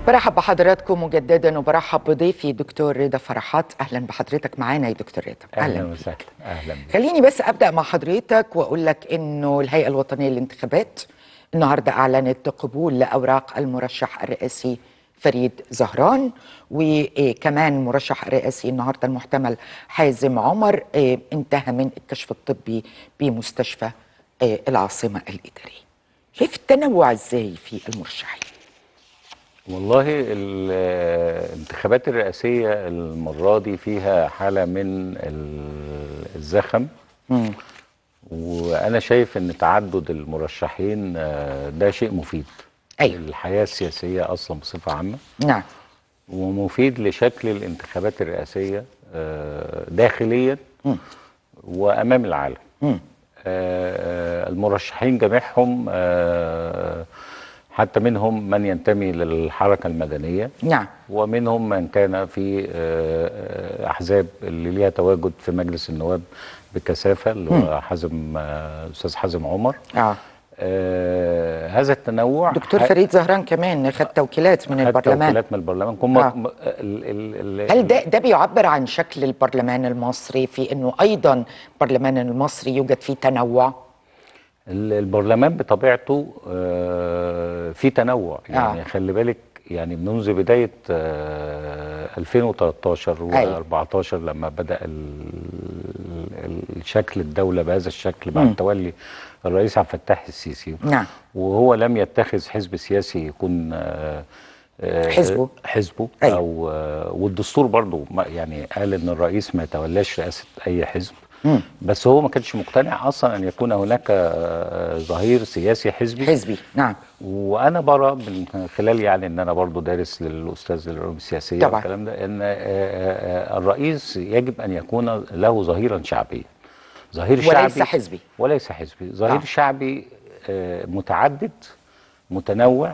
برحب بحضراتكم مجددا وبرحب بضيفي دكتور رضا فرحات اهلا بحضرتك معانا يا دكتور رضا اهلا بيك. وسهلا اهلا بك. خليني بس ابدا مع حضرتك واقول لك انه الهيئه الوطنيه للانتخابات النهارده اعلنت قبول لاوراق المرشح الرئاسي فريد زهران وكمان المرشح الرئاسي النهارده المحتمل حازم عمر آه، انتهى من الكشف الطبي بمستشفى آه، العاصمه الاداريه. شايف التنوع ازاي في المرشحين؟ والله الانتخابات الرئاسيه المره دي فيها حاله من ال- الزخم وانا شايف ان تعدد المرشحين آه، ده شيء مفيد أيوة. الحياه السياسيه اصلا بصفه عامه نعم ومفيد لشكل الانتخابات الرئاسيه آه، داخليا وامام العالم آه، المرشحين جميعهم آه، حتى منهم من ينتمي للحركه المدنيه نعم ومنهم من كان في آه، احزاب اللي ليها تواجد في مجلس النواب بكثافه اللي هو حازم آه، الاستاذ حازم عمر اه آه، هذا التنوع دكتور ح- فريد زهران كمان خد توكيلات من خد البرلمان توكيلات من البرلمان كم آه. م- ال ال ال هل ده ده بيعبر عن شكل البرلمان المصري في انه ايضا البرلمان المصري يوجد فيه تنوع؟ ال- البرلمان بطبيعته آه، في تنوع يعني آه. خلي بالك يعني منذ بدايه آه، 2013 أيوة. و14 لما بدا ال- ال- الشكل الدوله بهذا الشكل بعد تولي الرئيس عبد الفتاح السيسي نعم. وهو لم يتخذ حزب سياسي يكون آه، آه، حزبه. حزبه أيوة. او آه، والدستور برضو ما- يعني قال ان الرئيس ما يتولاش رئاسه اي حزب بس هو ما كانش مقتنع اصلا ان يكون هناك آه، ظهير سياسي حزبي حزبي نعم وانا برى من خلال يعني ان انا برضو دارس للاستاذ للعلوم السياسيه طبعا. والكلام ده ان آه، آه، آه، الرئيس يجب ان يكون له ظهيرا شعبيا ظهير وليس شعبي حزبي. وليس حزبي ظهير آه. شعبي آه، متعدد متنوع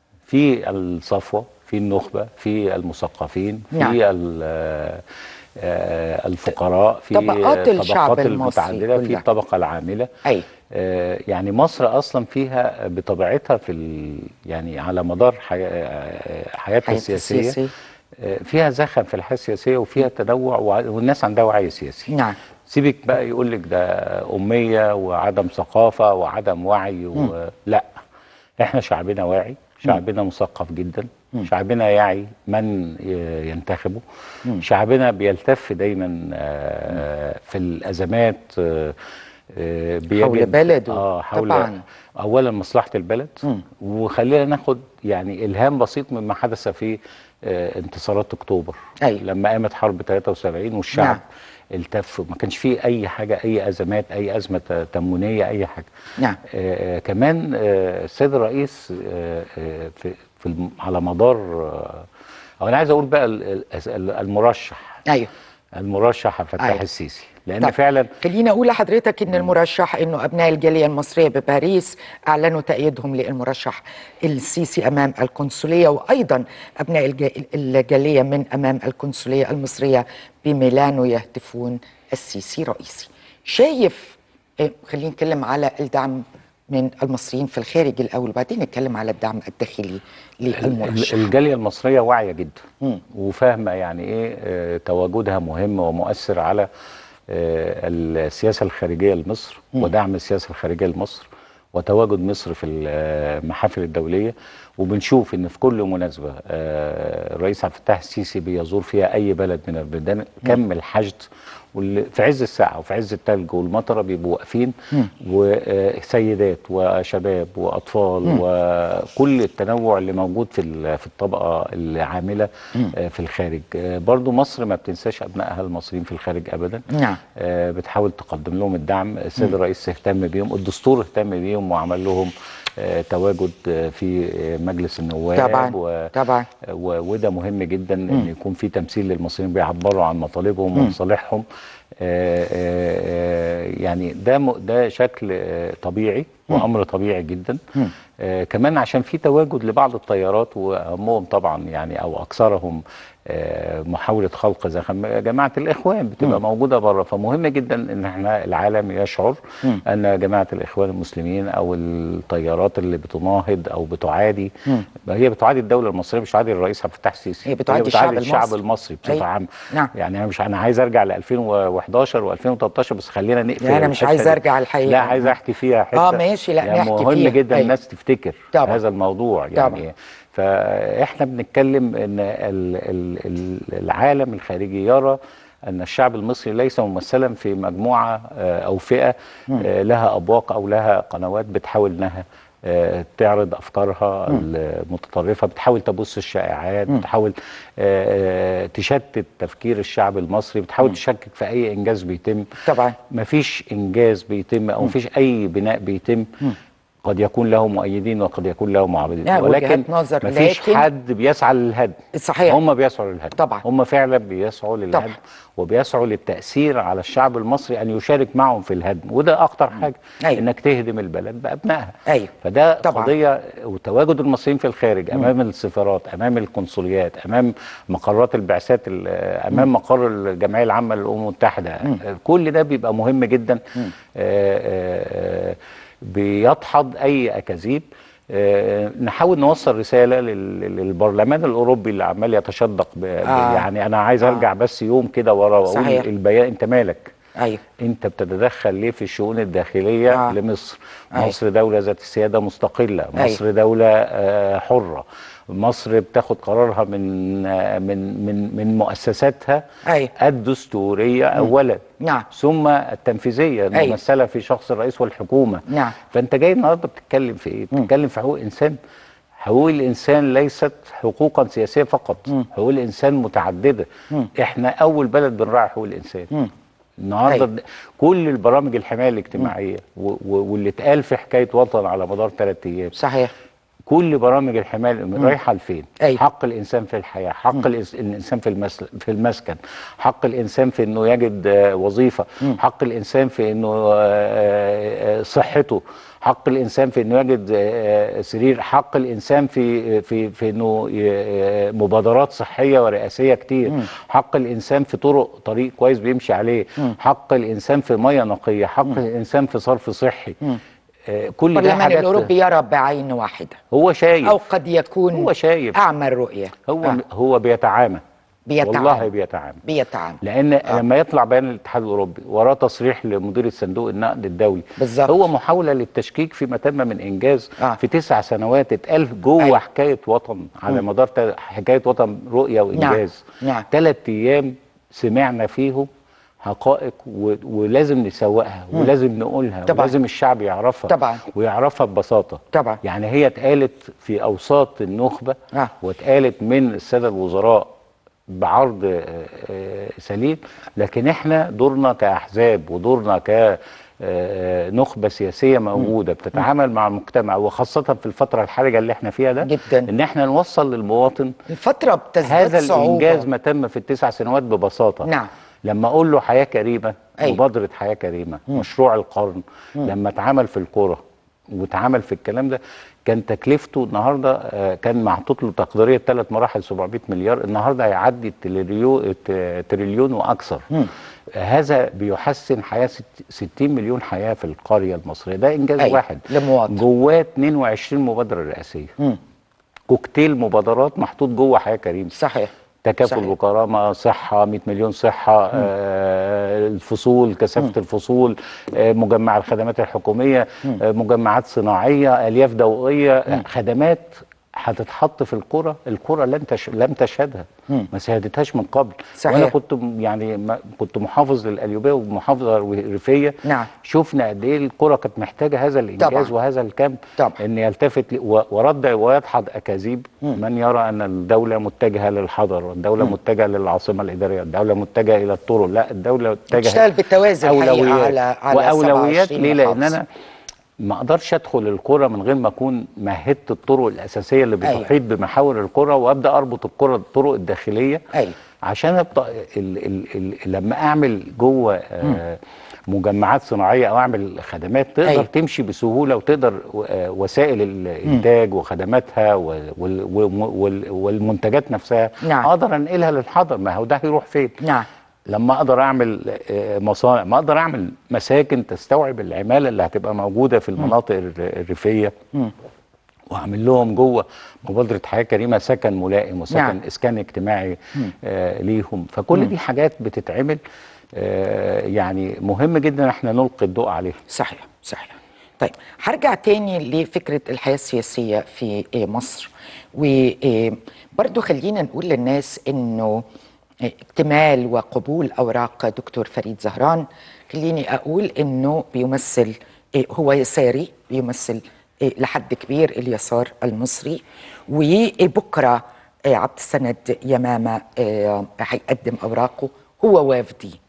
في الصفوه في النخبه في المثقفين نعم. في ال- آه، آه، الفقراء في طبقات الشعب الطبقات المصري المتعدده في كلها. الطبقه العامله أي. آه، يعني مصر اصلا فيها بطبيعتها في ال... يعني على مدار حي... آه، حياتها حياة السياسيه السياسية. آه، فيها زخم في الحياه السياسيه وفيها تنوع وع- والناس عندها وعي سياسي نعم سيبك بقى يقول لك ده اميه وعدم ثقافه وعدم وعي و... لا احنا شعبنا واعي شعبنا مثقف جدا شعبنا يعي من ي- ينتخبه شعبنا بيلتف دايما آه، في الازمات آه، آه، بيجد حول بلده. اه حول طبعاً. اولا مصلحه البلد وخلينا ناخد يعني الهام بسيط مما حدث في آه، انتصارات اكتوبر أيوة. لما قامت حرب 73 والشعب نعم. التف ما كانش فيه اي حاجه اي ازمات اي ازمه ت- تموينيه اي حاجه نعم. آه آه، كمان آه السيد الرئيس آه آه في, في الم- على مدار آه أو انا عايز اقول بقى ال- ال- المرشح ايوه المرشح عبد الفتاح أيوة. السيسي لان طب فعلا خليني اقول لحضرتك ان المرشح انه ابناء الجاليه المصريه بباريس اعلنوا تأييدهم للمرشح السيسي امام القنصليه وايضا ابناء الج- الجاليه من امام القنصليه المصريه بميلانو يهتفون السيسي رئيسي شايف إيه، خلينا نتكلم على الدعم من المصريين في الخارج الاول وبعدين نتكلم على الدعم الداخلي للمرشح ال- الجاليه المصريه واعيه جدا وفاهمه يعني ايه آه، تواجدها مهم ومؤثر على آه، السياسه الخارجيه لمصر ودعم السياسه الخارجيه لمصر وتواجد مصر في المحافل الدوليه وبنشوف ان في كل مناسبه آه، الرئيس عبد الفتاح السيسي بيزور فيها اي بلد من البلدان كم الحشد واللي في عز الساعه وفي عز الثلج والمطره بيبقوا واقفين وسيدات وشباب واطفال وكل التنوع اللي موجود في ال- في الطبقه العامله آه، في الخارج آه، برضو مصر ما بتنساش ابنائها المصريين في الخارج ابدا نعم. آه، بتحاول تقدم لهم الدعم السيد الرئيس اهتم بيهم الدستور اهتم بيهم وعمل لهم آه، تواجد آه، في آه، مجلس النواب طبعاً، و... طبعاً. و... وده مهم جدا ان يكون في تمثيل للمصريين بيعبروا عن مطالبهم ومصالحهم آه، آه، يعني ده م- ده شكل آه، طبيعي وامر طبيعي جدا آه، كمان عشان في تواجد لبعض التيارات واهمهم طبعا يعني او اكثرهم آه، محاوله خلق زخم جماعه الاخوان بتبقى موجوده بره فمهم جدا ان احنا العالم يشعر ان جماعه الاخوان المسلمين او التيارات اللي بتناهض او بتعادي هي بتعادي الدوله المصريه مش بتعادي الرئيس عبد الفتاح السيسي هي بتعادي الشعب الشعب المصري. المصري أي. بصفه عامه نعم. يعني انا مش انا عايز ارجع ل 2011 و2013 بس خلينا نقفل لا، أنا مش الحتة عايز دي. أرجع الحقيقة. لا عايز احكي فيها حته آه، ماشي، لا، يعني نحكي مهم فيها. جدا أي. الناس تفتكر طبعا. هذا الموضوع طبعا. يعني فاحنا بنتكلم ان ال ال ال العالم الخارجي يرى ان الشعب المصري ليس ممثلا في مجموعه آه، او فئه آه، لها ابواق او لها قنوات بتحاول انها آه، تعرض افكارها المتطرفه بتحاول تبث الشائعات بتحاول آه، آه، تشتت تفكير الشعب المصري بتحاول تشكك في اي انجاز بيتم طبعا مفيش انجاز بيتم او مفيش اي بناء بيتم قد يكون له مؤيدين وقد يكون له معارضين لا، ولكن وجهات نظر، مفيش لكن- حد بيسعى للهدم صحيح. هم بيسعوا للهدم طبعا. هم فعلا بيسعوا للهدم طبعا. وبيسعوا للتأثير على الشعب المصري أن يشارك معهم في الهدم وده أخطر حاجة أيوة. إنك تهدم البلد بأبنائها أيوة. فده طبعا. قضية وتواجد المصريين في الخارج أمام السفارات أمام القنصليات أمام مقرات البعثات ال- أمام مقر الجمعية العامة للأمم المتحدة كل ده بيبقى مهم جدا آه، آه، آه، بيدحض أي أكاذيب آه، نحاول نوصل رساله لل- للبرلمان الاوروبي اللي عمال يتشدق ب... آه. يعني انا عايز آه. ارجع بس يوم كده ورا واقول صحيح. البيان انت مالك ايوه انت بتتدخل ليه في الشؤون الداخليه آه. لمصر أيوة. مصر دوله ذات سياده مستقله أيوة. مصر دوله آه، حره مصر بتاخد قرارها من آه، من من من مؤسساتها أيوة. الدستوريه اولا نعم. ثم التنفيذيه أيوة. الممثله في شخص الرئيس والحكومه نعم. فانت جاي النهارده بتتكلم في ايه بتتكلم في حقوق انسان حقوق الانسان ليست حقوقا سياسيه فقط حقوق الانسان متعدده احنا اول بلد بنراعي حقوق الانسان النهارده أيوة. د- كل البرامج الحمايه الاجتماعيه و- و- واللي اتقال في حكايه وطن على مدار ثلاث ايام صحيح كل برامج الحمايه رايحه لفين؟ أيوة. حق الانسان في الحياه، حق الإنس- الانسان في المس... في المسكن، حق الانسان في انه يجد آه، وظيفه، حق الانسان في انه آه، آه، صحته، حق الانسان في انه يجد آه، سرير، حق الانسان في في في انه ي- آه، مبادرات صحيه ورئاسيه كتير، حق الانسان في طرق طريق كويس بيمشي عليه، حق الانسان في ميه نقيه، حق الانسان في صرف صحي. آه، كل ده البرلمان حاجات الاوروبي يرى بعين واحده هو شايف او قد يكون هو شايف. اعمى الرؤيه هو آه. هو بيتعامى بيتعامى. والله بيتعامى بيتعامل لان آه. لما يطلع بيان الاتحاد الاوروبي وراه تصريح لمدير صندوق النقد الدولي بالظبط. هو محاوله للتشكيك فيما تم من انجاز آه. في تسع سنوات اتقال جوه أيوة. حكايه وطن على مدار تا- حكايه وطن رؤيه وانجاز نعم. ثلاث ايام سمعنا فيهم حقائق و... ولازم نسوقها ولازم نقولها طبعا. ولازم الشعب يعرفها طبعا. ويعرفها ببساطه طبعا. يعني هي اتقالت في اوساط النخبه آه. واتقالت من الساده الوزراء بعرض آه، آه، سليم لكن احنا دورنا كاحزاب ودورنا ك آه، نخبه سياسيه موجوده بتتعامل مع المجتمع وخاصه في الفتره الحرجه اللي احنا فيها ده جداً. ان احنا نوصل للمواطن الفتره بتزداد هذا صعوبه الانجاز ما تم في التسع سنوات ببساطه نعم. لما اقول له حياه كريمه أيوة. مبادره حياه كريمه مشروع القرن لما اتعمل في القرى واتعمل في الكلام ده كان تكلفته النهارده آه، كان محطوط له تقديريه ثلاث مراحل 700 مليار النهارده هيعدي التريليون تريليون واكثر هذا بيحسن حياه ست- 60 مليون حياه في القريه المصريه ده انجاز أيوة، واحد لمواطن. جواه 22 مبادره رئاسيه كوكتيل مبادرات محطوط جوه حياه كريمه صحيح تكافل صحيح. وكرامه صحه 100 مليون صحه آه الفصول كثافه الفصول آه مجمع الخدمات الحكوميه آه مجمعات صناعيه الياف ضوئيه آه خدمات هتتحط في القرى القرى لن تش... لم تشهدها ما شهدتهاش من قبل صحيح. وانا كنت م- يعني ما كنت محافظ للقليوبيه ومحافظه ريفيه نعم. شفنا قد ايه القرى كانت محتاجه هذا الانجاز طبعا. وهذا الكم طبعا. ان يلتفت ل- و- ورد ويدحض اكاذيب من يرى ان الدوله متجهه للحضر والدوله متجهه للعاصمه الاداريه الدوله متجهه الى الطرق لا الدوله متجهه بتشتغل بالتوازي الحقيقة اولويات على- على واولويات 27 ليه لان محافظة. انا ما اقدرش ادخل القرى من غير ما اكون مهدت الطرق الاساسيه اللي أيوة. بتحيط بمحاور القرى وابدا اربط القرى الطرق الداخليه أيوة. عشان ابدا ال ال ال لما اعمل جوه آه مجمعات صناعيه او اعمل خدمات تقدر أيوة. تمشي بسهوله وتقدر آه وسائل الانتاج وخدماتها وال وال وال والمنتجات نفسها نعم. اقدر انقلها للحضر ما هو ده هيروح فين نعم لما اقدر اعمل آه، مصانع ما اقدر اعمل مساكن تستوعب العماله اللي هتبقى موجوده في المناطق الر- الريفيه واعمل لهم جوه مبادره حياه كريمه سكن ملائم وسكن نعم. نعم. اسكان اجتماعي آه ليهم فكل دي حاجات بتتعمل آه يعني مهم جدا احنا نلقي الضوء عليها صحيح صحيح طيب هرجع تاني لفكرة الحياة السياسية في آه، مصر وبرضو خلينا نقول للناس انه آه، اكتمال وقبول اوراق دكتور فريد زهران خليني اقول انه بيمثل آه، هو يساري بيمثل آه، لحد كبير اليسار المصري وبكره آه، عبد السند يمامة آه، هيقدم اوراقه هو وافدي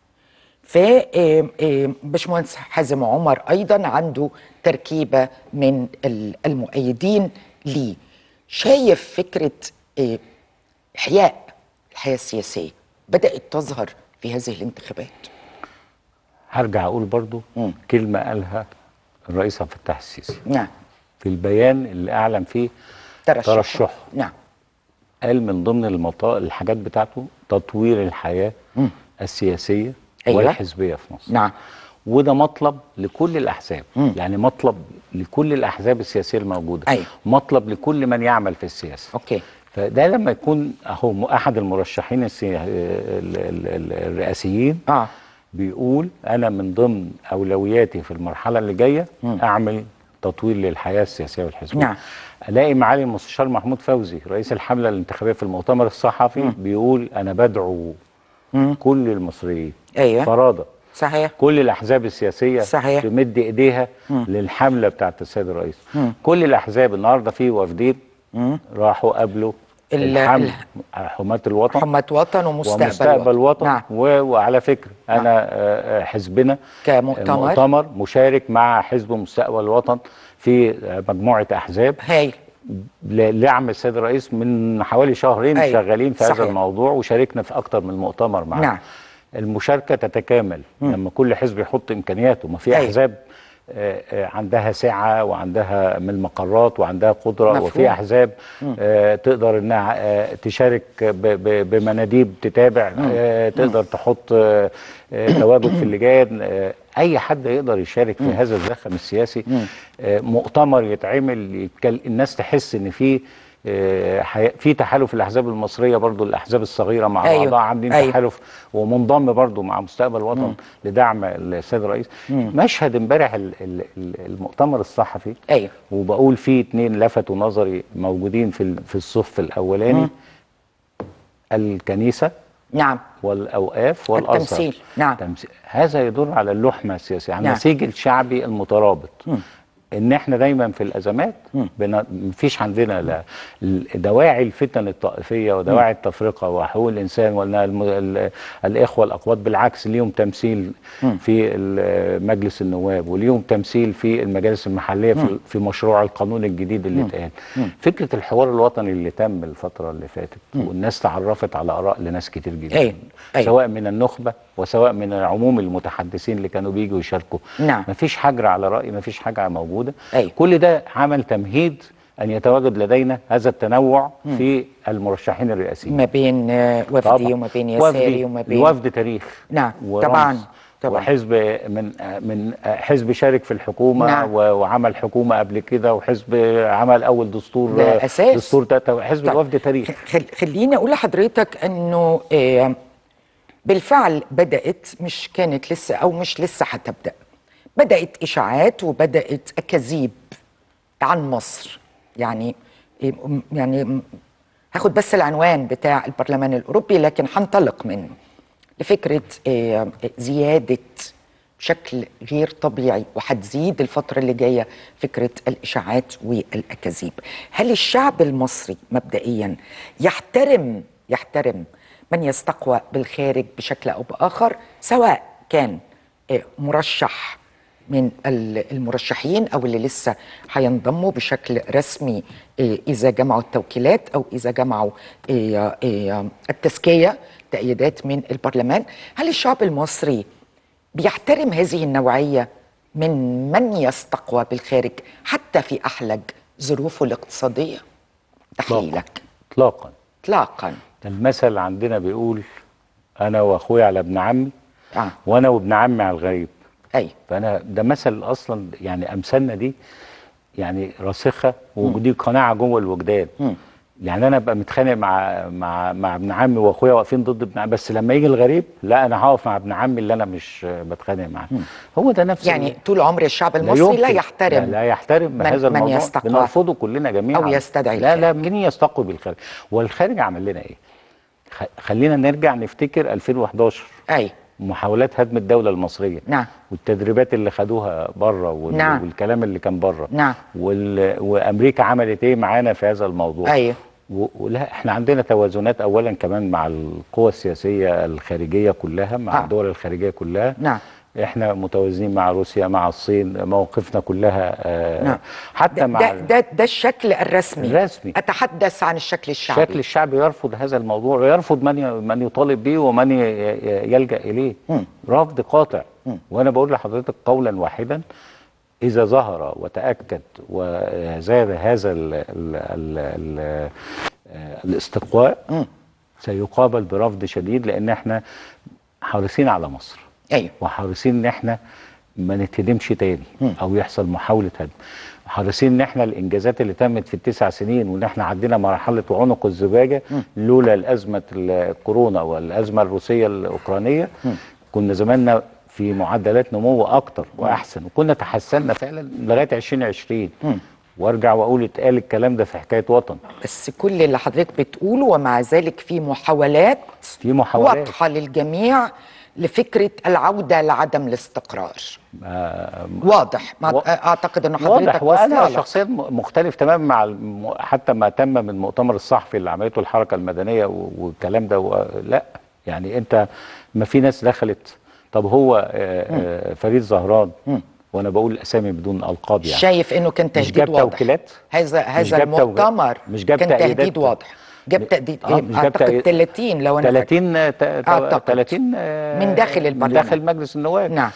فباشمهندس حازم عمر ايضا عنده تركيبه من ال- المؤيدين ليه شايف فكره آه، احياء الحياه السياسيه بدات تظهر في هذه الانتخابات هرجع اقول برضو مم. كلمه قالها الرئيس عبد الفتاح السيسي نعم في البيان اللي اعلن فيه ترشح ترشحه. نعم قال من ضمن المطا... الحاجات بتاعته تطوير الحياه السياسيه أيوة. والحزبيه في مصر نعم وده مطلب لكل الاحزاب مم. يعني مطلب لكل الاحزاب السياسيه الموجوده أيوة. مطلب لكل من يعمل في السياسه اوكي فده لما يكون اهو م- احد المرشحين السي... ال- ال- ال- الرئاسيين اه بيقول انا من ضمن اولوياتي في المرحله اللي جايه اعمل تطوير للحياه السياسيه والحزبيه نعم. الاقي معالي المستشار محمود فوزي رئيس الحمله الانتخابيه في المؤتمر الصحفي بيقول انا بدعو كل المصريين أيوة. فرادى صحيح كل الاحزاب السياسيه صحيح. تمد ايديها للحمله بتاعت السيد الرئيس كل الاحزاب النهارده في وافدين راحوا قابلوا ال- الحمل ال- حماة الوطن حماة وطن ومستقبل, ومستقبل وطن نعم و... وعلى فكره انا آه، آه، حزبنا كمؤتمر. مؤتمر مشارك مع حزب مستقبل الوطن في آه، مجموعه احزاب هايل ل- لعم السيد الرئيس من حوالي شهرين أيوة. شغالين في صحيح. هذا الموضوع وشاركنا في اكتر من مؤتمر معاه نعم. المشاركه تتكامل لما كل حزب يحط امكانياته ما في أيوة. احزاب آه، آه، عندها سعه وعندها من المقرات وعندها قدره مفهوم. وفي احزاب آه، تقدر انها آه، تشارك ب- ب- بمناديب تتابع آه، تقدر تحط آه، آه، تواجد في اللجان آه، اي حد يقدر يشارك في هذا الزخم السياسي آه، مؤتمر يتعمل يتكل... الناس تحس ان في آه، حي- في تحالف الاحزاب المصريه برضو الاحزاب الصغيره مع أيوة. بعضها عاملين أيوة. تحالف ومنضم برضو مع مستقبل الوطن لدعم السيد الرئيس مشهد امبارح ال- ال- ال- المؤتمر الصحفي ايوه وبقول فيه اتنين لفتوا نظري موجودين في ال- في الصف الاولاني الكنيسه نعم والاوقاف والازهر التمثيل، نعم. تمثيل. هذا يدل على اللحمه السياسيه على نعم. النسيج الشعبي المترابط ان احنا دايما في الازمات بن... مفيش عندنا لا ال- دواعي الفتن الطائفيه ودواعي التفرقه وحقوق الانسان ولا الم... ال... الاخوه الاقوات بالعكس ليهم تمثيل في ال- مجلس النواب وليهم تمثيل في المجالس المحليه في, في مشروع القانون الجديد اللي اتقال فكره الحوار الوطني اللي تم الفتره اللي فاتت والناس تعرفت على اراء لناس كتير جدا أيوة. أيوة. سواء من النخبه وسواء من عموم المتحدثين اللي كانوا بيجوا يشاركوا نعم. مفيش حجر على راي مفيش حاجه موجوده أيوة. كل ده عمل تمهيد ان يتواجد لدينا هذا التنوع في المرشحين الرئاسيين ما بين آه، وفدي وما بين يساري وما بين الوفد تاريخ نعم، ورمز طبعاً، طبعاً. وحزب من من حزب شارك في الحكومه نعم. و- وعمل حكومه قبل كده وحزب عمل اول دستور ده أساس. دستور تاتا حزب طيب. الوفد تاريخ خل... خليني اقول لحضرتك انه آه، بالفعل بدات مش كانت لسه او مش لسه هتبدا بدات اشاعات وبدات اكاذيب عن مصر يعني آه، م- يعني م- هاخد بس العنوان بتاع البرلمان الاوروبي لكن هنطلق منه لفكره آه، زياده بشكل غير طبيعي وهتزيد الفترة اللي جاية فكرة الإشاعات والأكاذيب هل الشعب المصري مبدئيا يحترم يحترم من يستقوى بالخارج بشكل أو بآخر سواء كان آه، مرشح من ال- المرشحين او اللي لسه هينضموا بشكل رسمي إيه، اذا جمعوا التوكيلات او اذا جمعوا إيه، إيه، التزكيه تأييدات من البرلمان هل الشعب المصري بيحترم هذه النوعيه من من يستقوى بالخارج حتى في احلج ظروفه الاقتصاديه تحليلك اطلاقا اطلاقا المثل عندنا بيقول انا واخويا على ابن عمي اه وانا وابن عمي على الغريب اي فانا ده مثل اصلا يعني امثالنا دي يعني راسخه ودي قناعه جوه الوجدان يعني انا ابقى متخانق مع مع مع ابن عمي واخويا واقفين ضد ابن عمي بس لما يجي الغريب لا انا هقف مع ابن عمي اللي انا مش بتخانق معاه هو ده نفس يعني ال- طول عمر الشعب لا المصري لا يمكن. يحترم لا, لا يحترم من- هذا من الموضوع يستقوى. بنرفضه كلنا جميعا أو يستدعي لا لا الخارج. مين يستقوي بالخارج والخارج عمل لنا ايه خ- خلينا نرجع نفتكر 2011 اي محاولات هدم الدولة المصرية نعم. والتدريبات اللي خدوها بره وال... نعم. والكلام اللي كان بره نعم. وال... وأمريكا عملت إيه معانا في هذا الموضوع أيوه. و... ولا احنا عندنا توازنات أولا كمان مع القوى السياسية الخارجية كلها مع آه. الدول الخارجية كلها نعم. احنا متوازنين مع روسيا مع الصين مواقفنا كلها آه نعم. حتى ده, مع ده, ده, ده الشكل الرسمي الرسمي. اتحدث عن الشكل الشعبي الشكل الشعبي يرفض هذا الموضوع ويرفض من ي- من يطالب به ومن ي- ي- يلجا اليه رفض قاطع وانا بقول لحضرتك قولا واحدا اذا ظهر وتاكد وزاد هذا ال ال ال ال الاستقواء سيقابل برفض شديد لان احنا حريصين على مصر ايوه وحريصين ان احنا ما نتهدمش تاني او يحصل محاوله هدم حريصين ان احنا الانجازات اللي تمت في التسع سنين وان احنا عدينا مرحله عنق الزجاجه لولا الازمه الكورونا والازمه الروسيه الاوكرانيه كنا زماننا في معدلات نمو اكتر واحسن وكنا تحسنا فعلا لغايه 2020 وارجع واقول اتقال الكلام ده في حكايه وطن بس كل اللي حضرتك بتقوله ومع ذلك في محاولات في محاولات. واضحه للجميع لفكره العوده لعدم الاستقرار آه واضح ما و- اعتقد ان واضح حضرتك وانا واصلة لك. شخصيا م- مختلف تماما مع الم... حتى ما تم من المؤتمر الصحفي اللي عملته الحركه المدنيه و- والكلام ده و... لا يعني انت ما في ناس دخلت طب هو آه، آه، فريد زهران وانا بقول الاسامي بدون القاب يعني شايف انه كان مش تهديد جاب واضح توكيلات؟ هذا مش هذا جاب توكيلات؟ المؤتمر مش جاب كان تأييدات؟ تهديد واضح جاب تهديد آه، إيه؟ مش جاب اعتقد تأييد. 30 لو انا فاكر. 30 آه، ت- ت- أعتقد. 30 آه، من داخل من البرلمان. داخل مجلس النواب نعم.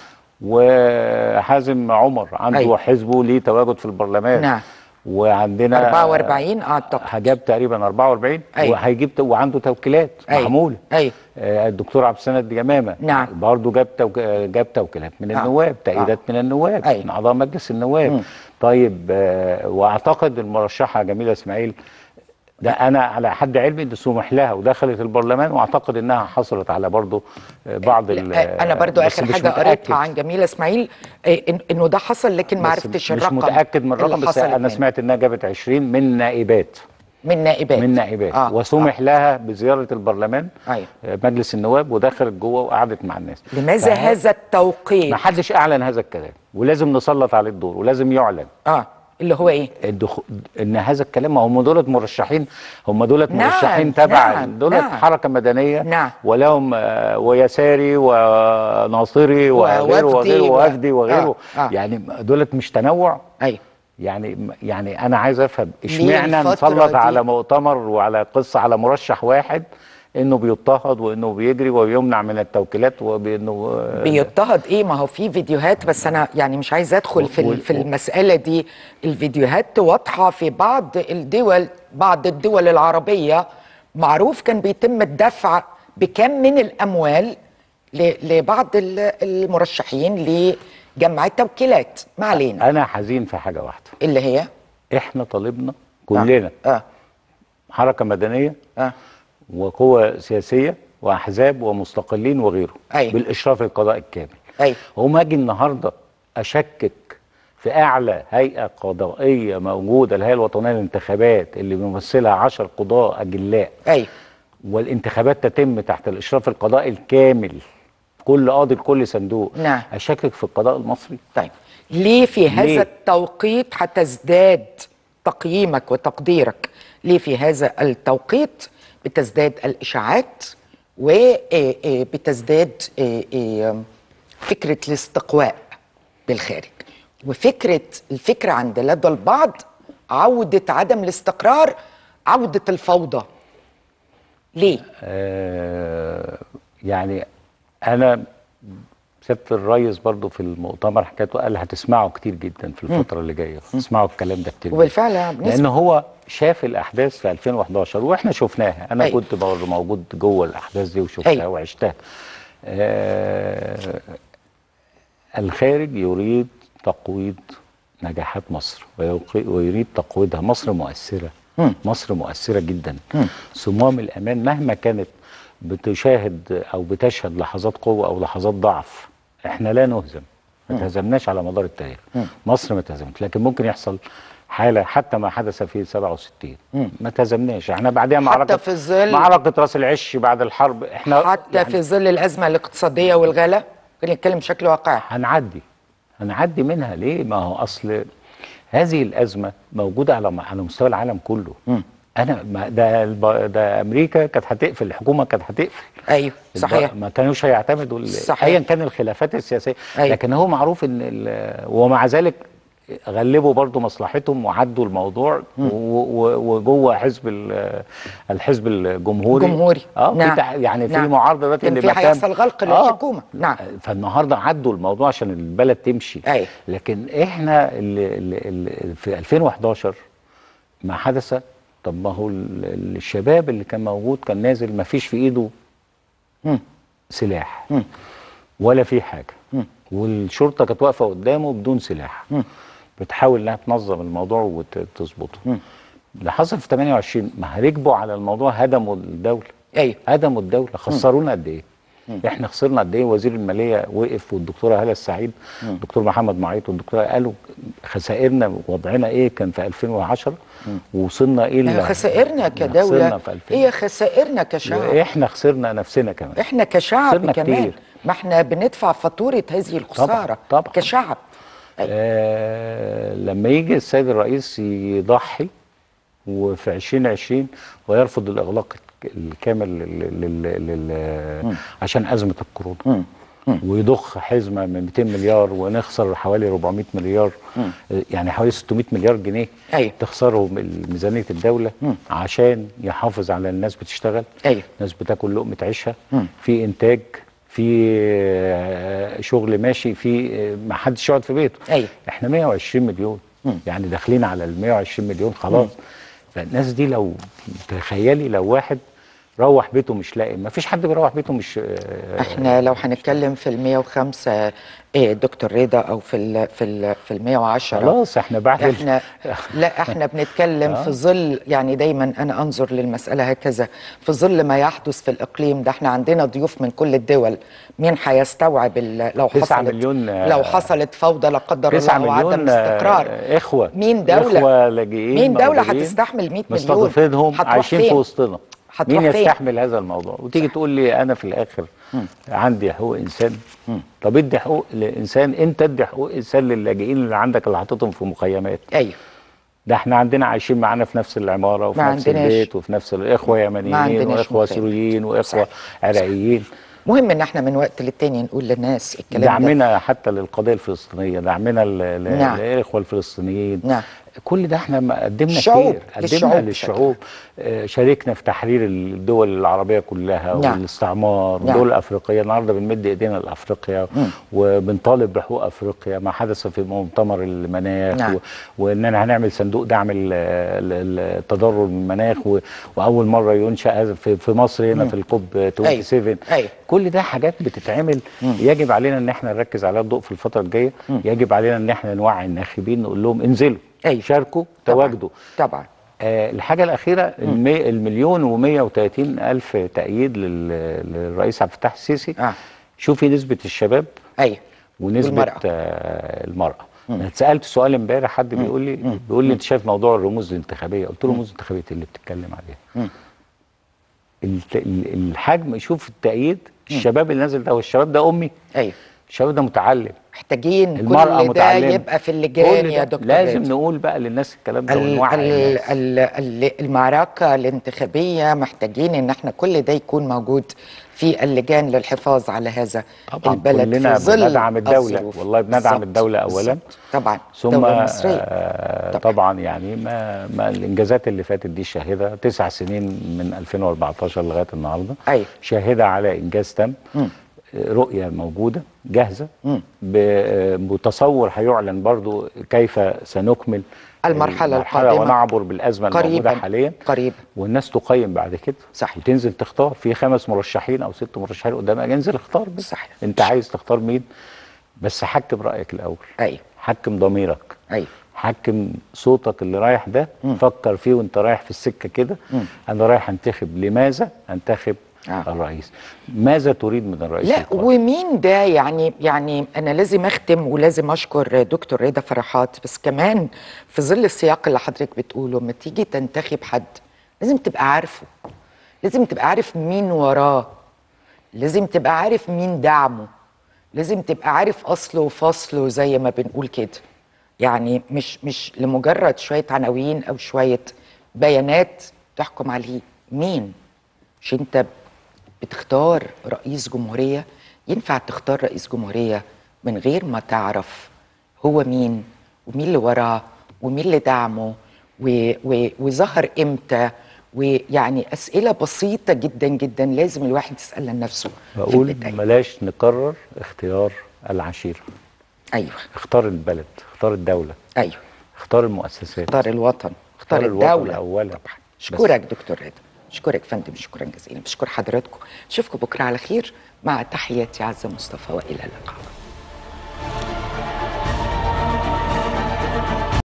وحازم عمر عنده أيوة. حزبه ليه تواجد في البرلمان نعم. وعندنا 44 اعتقد جاب تقريبا 44 أيوة. وهيجيب وعنده توكيلات أيوة. محموله أيوة. آه، الدكتور عبد السند يمامه نعم. برضه جاب توك... آه، جاب توكيلات من آه. النواب تأييدات آه. من النواب أيوة. من اعضاء مجلس النواب طيب آه، واعتقد المرشحه جميله اسماعيل ده انا على حد علمي ان سمح لها ودخلت البرلمان واعتقد انها حصلت على برضه آه، بعض ال- لا، انا برضو بس اخر مش حاجه متأكد. قريتها عن جميله اسماعيل إيه، إن- انه ده حصل لكن ما بس عرفتش مش الرقم متاكد من اللي الرقم بس حصلت انا منه. سمعت انها جابت 20 من نائبات من نائبات من نائبات آه. وسمح لها بزياره البرلمان أيوة. آه، مجلس النواب ودخلت جوه وقعدت مع الناس لماذا فه- هذا التوقيت ما حدش اعلن هذا الكلام ولازم نسلط عليه الدور ولازم يعلن اه اللي هو ايه الدخ... ان هذا الكلام ما هم دولت مرشحين هم دولت نعم، مرشحين تبع نعم، دولت نعم. حركه مدنيه نعم. ولهم آه، ويساري وناصري وغيره ووفدي وغيره و- ووفدي وغيره آه، آه. يعني دولت مش تنوع ايوه يعني يعني انا عايز افهم ليه اشمعنى الفترة نسلط دي؟ على مؤتمر وعلى قصه على مرشح واحد انه بيضطهد وانه بيجري ويمنع من التوكيلات وبانه بيضطهد ايه ما هو في فيديوهات بس انا يعني مش عايز ادخل في ال- وال- في المساله دي الفيديوهات واضحه في بعض الدول بعض الدول العربيه معروف كان بيتم الدفع بكم من الاموال ل- لبعض ال- المرشحين لجمع التوكيلات ما علينا انا حزين في حاجه واحده اللي هي احنا طالبنا كلنا اه حركه مدنيه اه وقوى سياسيه واحزاب ومستقلين وغيره أيوة. بالاشراف القضاء الكامل ايوه هم اجي النهارده اشكك في اعلى هيئه قضائيه موجوده الهيئه الوطنيه للانتخابات اللي بيمثلها 10 قضاء اجلاء ايوه والانتخابات تتم تحت الاشراف القضائي الكامل كل قاضي لكل صندوق نعم. اشكك في القضاء المصري طيب ليه في هذا ليه؟ التوقيت هتزداد تقييمك وتقديرك ليه في هذا التوقيت بتزداد الإشاعات وبتزداد فكرة الاستقواء بالخارج وفكره الفكره عند لدى البعض عوده عدم الاستقرار عوده الفوضى ليه آه يعني انا سياده الريس برضو في المؤتمر حكاته قال هتسمعوا كتير جدا في الفتره اللي جايه هتسمعوا الكلام ده كتير جدا. وبالفعل يا بنسبة. لان هو شاف الاحداث في 2011 واحنا شفناها انا أيوة. كنت برضه موجود جوه الاحداث دي وشفتها أيوة. وعشتها آه الخارج يريد تقويض نجاحات مصر ويقي- ويريد تقويضها مصر مؤثره مصر مؤثره جدا صمام الامان مهما كانت بتشاهد او بتشهد لحظات قوه او لحظات ضعف احنا لا نهزم ما تهزمناش على مدار التاريخ مصر ما تهزمت لكن ممكن يحصل حاله حتى ما حدث في 67 ما تهزمناش احنا بعدها معركه في ظل- معركه راس العش بعد الحرب احنا حتى يعني في ظل الازمه الاقتصاديه والغلاء خلينا نتكلم بشكل واقعي هنعدي هنعدي منها ليه ما هو اصل هذه الازمه موجوده على على مستوى العالم كله انا ما ده الب- ده امريكا كانت هتقفل الحكومه كانت هتقفل ايوه صحيح الب- ما كانوش هيعتمدوا ال- صحيح. ايا كان الخلافات السياسيه أيوة. لكن هو معروف ان ال- ومع ذلك غلبوا برضو مصلحتهم وعدوا الموضوع و- و- وجوه حزب ال- الحزب الجمهوري جمهوري. اه نعم. في تع- يعني في نعم. معارضه دلوقتي كان في لمكان- هيحصل غلق للحكومة. نعم. فالنهارده عدوا الموضوع عشان البلد تمشي أيوة. لكن احنا اللي اللي في 2011 ما حدث طب ما هو ال- الشباب اللي كان موجود كان نازل ما فيش في ايده سلاح ولا في حاجه والشرطه كانت واقفه قدامه بدون سلاح بتحاول انها تنظم الموضوع وتظبطه اللي حصل في 28 ما ركبوا على الموضوع هدموا الدوله ايوه هدموا الدوله خسرونا قد ايه احنا خسرنا قد ايه وزير الماليه وقف والدكتوره هاله السعيد الدكتور محمد معيط والدكتوره قالوا خسائرنا وضعنا ايه كان في 2010 ووصلنا ايه هي ل- خسائرنا كدوله خسرنا في 2000 هي خسائرنا كشعب واحنا خسرنا نفسنا كمان احنا كشعب خسرنا كمان كتير. ما احنا بندفع فاتوره هذه الخساره طبعاً. كشعب أيوة. آه لما يجي السيد الرئيس يضحي وفي 2020 ويرفض الاغلاق الكامل لل لل لل عشان ازمه الكورونا ويضخ حزمه من 200 مليار ونخسر حوالي 400 مليار آه، يعني حوالي 600 مليار جنيه أيوة. تخسرهم ميزانيه الدوله عشان يحافظ على الناس بتشتغل أيوة. ناس بتاكل لقمه عيشها في انتاج في آه، شغل ماشي في آه، ما حدش يقعد في بيته أيوة. احنا 120 مليون يعني داخلين على ال 120 مليون خلاص فالناس دي لو تخيلي لو واحد روح بيته مش لاقي ما فيش حد بيروح بيته مش آه، احنا لو هنتكلم في ال 105 ايه دكتور رضا او في ال في ال في ال 110 خلاص احنا بعد ال- احنا لا احنا بنتكلم في ظل يعني دايما انا انظر للمساله هكذا في ظل ما يحدث في الاقليم ده احنا عندنا ضيوف من كل الدول مين هيستوعب ال- لو تسعة حصلت مليون، آه، لو حصلت فوضى لا قدر 9 الله وعدم مليون استقرار آه، اخوه مين دولة اخوه لاجئين مين دولة موجودين، هتستحمل 100 مليون مستضيفينهم هتروح عايشين فين؟ في وسطنا هتروح مين فين؟ يستحمل هذا الموضوع وتيجي تقول لي انا في الاخر عندي حقوق انسان طب ادي حقوق لانسان انت ادي حقوق انسان للاجئين اللي عندك اللي حاططهم في مخيمات ايوه ده احنا عندنا عايشين معانا في نفس العماره وفي ما نفس عندناش. البيت وفي نفس الاخوه يمنيين عندناش واخوه مخيم. سوريين واخوه صحيح. عراقيين مهم ان احنا من وقت للتاني نقول للناس الكلام ده دعمنا حتى للقضيه الفلسطينيه دعمنا ل- ل- نعم. للاخوه الفلسطينيين نعم. كل ده احنا ما قدمنا الشعوب، كتير قدمنا للشعوب للشعوب آه، شاركنا في تحرير الدول العربيه كلها نعم. والاستعمار نعم. والدول الافريقيه النهارده بنمد ايدينا لافريقيا وبنطالب بحقوق افريقيا ما حدث في مؤتمر المناخ نعم. و... واننا هنعمل صندوق دعم ال- ال- التضرر من المناخ و... واول مره ينشا هذا في في مصر هنا في الكوب 27 أيوة. كل ده حاجات بتتعمل يجب علينا ان احنا نركز عليها الضوء في الفتره الجايه يجب علينا ان احنا نوعي الناخبين نقول لهم انزلوا أيوة. شاركوا طبعاً. تواجدوا طبعا آه الحاجه الاخيره المي... المليون و130 الف تأييد لل... للرئيس عبد الفتاح السيسي آه. شوفي نسبه الشباب ايوه ونسبه والمرأة. آه المراه انا اتسالت سؤال امبارح حد بيقول لي بيقول لي انت شايف موضوع الرموز الانتخابيه قلت له الرموز الانتخابيه إيه اللي بتتكلم عليها الت- ال- الحجم شوف التأييد الشباب اللي نازل ده والشباب ده امي ايوه الشباب ده متعلم محتاجين المرأة كل ده متعلمة. يبقى في كل اللجان ده يا دكتور لازم رضا. نقول بقى للناس الكلام ده ال- ونوعي ال- الناس ال- ال- المعركة الانتخابية محتاجين ان احنا كل ده يكون موجود في اللجان للحفاظ على هذا طبعا البلد كلنا في ظل بندعم الدولة الظروف. والله بندعم بالظبط، الدولة أولا بالظبط. طبعا ثم الدولة المصرية آه طبعاً. طبعا يعني ما, ما الانجازات اللي فاتت دي شاهده تسع سنين من 2014 لغايه النهارده أيوة. شاهده على انجاز تم مم. آه، رؤيه موجوده جاهزه مم. ب- آه، متصور هيعلن برضو كيف سنكمل المرحلة المرحلة القادمة. ونعبر بالازمه الموجوده قريبا حاليا قريبا والناس تقيم بعد كده صحيح. وتنزل تختار في خمس مرشحين او ست مرشحين قدامك انزل اختار بس صحيح. انت عايز تختار مين بس حكم رايك الاول ايوه حكم ضميرك ايوه حكم صوتك اللي رايح ده مم. فكر فيه وانت رايح في السكه كده مم. انا رايح انتخب لماذا انتخب آه. آه. الرئيس ماذا تريد من الرئيس لا القادم؟ ومين ده يعني يعني انا لازم اختم ولازم اشكر دكتور رضا فرحات بس كمان في ظل السياق اللي حضرتك بتقوله لما تيجي تنتخب حد لازم تبقى عارفه لازم تبقى عارف مين وراه لازم تبقى عارف مين دعمه لازم تبقى عارف اصله وفصله زي ما بنقول كده يعني مش مش لمجرد شويه عناوين او شويه بيانات تحكم عليه مين مش انت بتختار رئيس جمهوريه ينفع تختار رئيس جمهوريه من غير ما تعرف هو مين ومين اللي وراه ومين اللي دعمه و و وظهر امتى ويعني اسئله بسيطه جدا جدا لازم الواحد يسالها لنفسه في بقول البداية. بلاش نكرر اختيار العشيره ايوه اختار البلد اختار الدوله ايوه اختار المؤسسات اختار الوطن اختار اختار الوطن الدوله أولاً. طبعا اشكرك دكتور رضا اشكرك فندم شكرا جزيلا بشكر حضراتكم اشوفكم بكره على خير مع تحياتي عزه مصطفى والى اللقاء